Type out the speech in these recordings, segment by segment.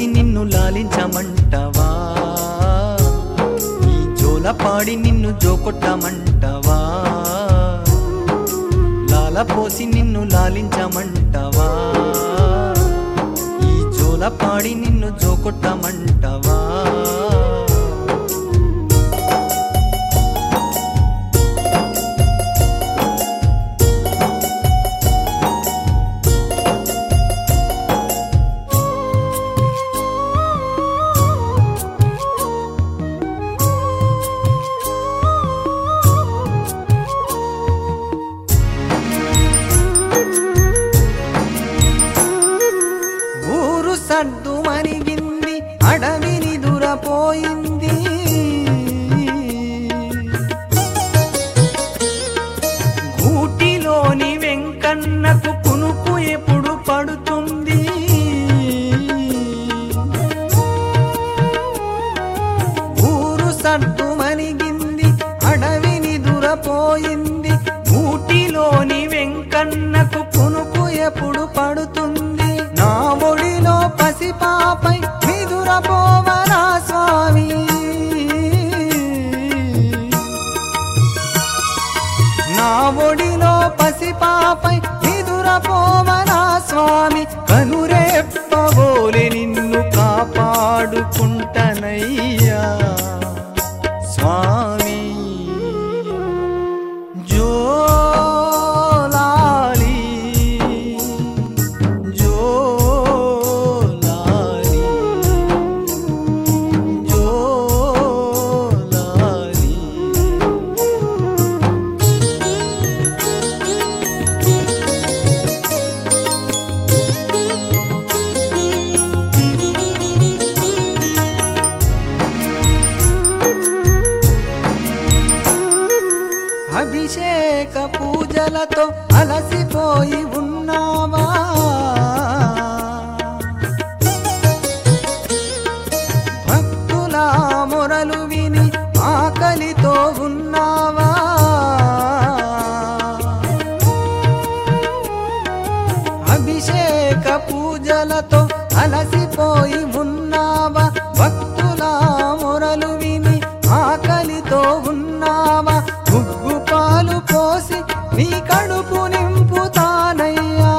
పోసి నిన్ను లాలించమంటవా ఈ జోల పాడి నిన్ను జోకొట్టమంటవా లాల పోసి నిన్ను లాలించమంటవా ఈ జోల పాడి నిన్ను జోకొట్టమంటవా ఊరు సడ్డు మరిగింది అడవిని దురపోయింది గూటిలోని వెంకన్నకు కునుకు ఎప్పుడు పడుతుంది ఊరు సడ్డు మరిగింది అడవిని దురపోయింది ఊటిలోని వెంకన్నకు కునుకు ఎప్పుడు పడుతుంది నా ఒడిలో పసిపాపై నిదురపోవరా స్వామి నా ఒడిలో పసిపాపై నిదురపోవరా స్వామి కనురేప్పబోలే నిన్ను కాపాడుకుంటనయ్యా స్వామి జోలాలి జోలాలి జోలాలి అభిషేక పూజలతో అలసిపోయి ఉన్నావా భక్తుల మొరలు విని ఆకలితో ఉన్నావా అభిషేక పూజలతో అలసిపోయి ఉన్నావా భక్తుల మొరలు విని ఆకలితో ఉన్నావా ఉగ్గు పాలు పోసి నీ కడుపు నింపుతానయ్యా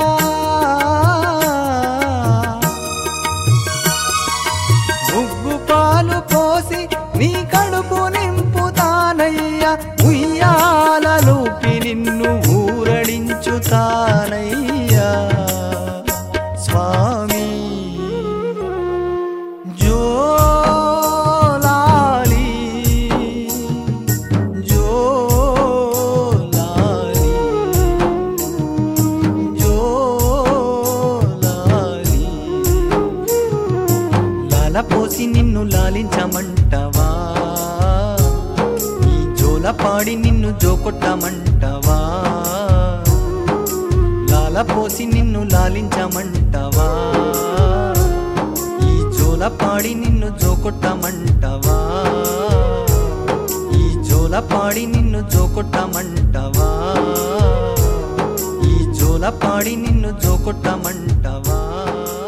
ఉగ్గు పాలు పోసి నీ కడుపు నింపుతానయ్యా ఉయ్యాలలోకి నిన్ను ఊరడించుతానయ్యా స్వామి జోలాలి జోలాలి జోలాలి లాల పోసి నిన్ను లాలించమంటవా ఈ జోల పాడి నిన్ను జోకొట్టమంటవా లాల పోసి నిన్ను లాలించమంటవా ఈ జోల పాడి నిన్ను జోకొట్టమంటవా ఈ జోల పాడి నిన్ను జోకొట్టమంటవా ఈ జోల పాడి నిన్ను జోకొట్టమంటవా